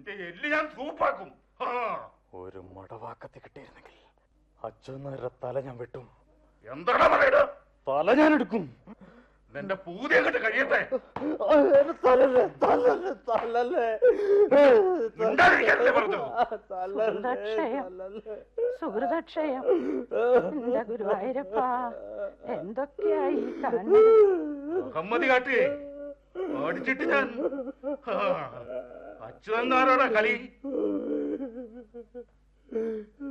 നിന്റെ എല്ല് ഞാൻ സൂപ്പാക്കും ആ. ഒരു മടവാക്കത്തി കിട്ടിയിരുന്നെങ്കിൽ അച്ഛനേരെ തല ഞാൻ വെട്ടും എന്താടാ പറയണത് തല ഞാൻ എടുക്കും നിന്റെ പൂതി അങ്ങോട്ട് കഴിയട്ടെ തലല്ലേ തലല്ലേ തലല്ലേ മിണ്ടാതിരിക്കാനല്ലേ പറഞ്ഞത്? സുഹൃതക്ഷയം സുഹൃതക്ഷയം എന്റെ ഗുരുവായൂരപ്പ എന്തൊക്കെയായി കാണുന്നത് അഹമ്മതി കാട്ടി ഓടിച്ചിട്ട് ഞാൻ ആ. അച്യുതന്നാരോടാ കളി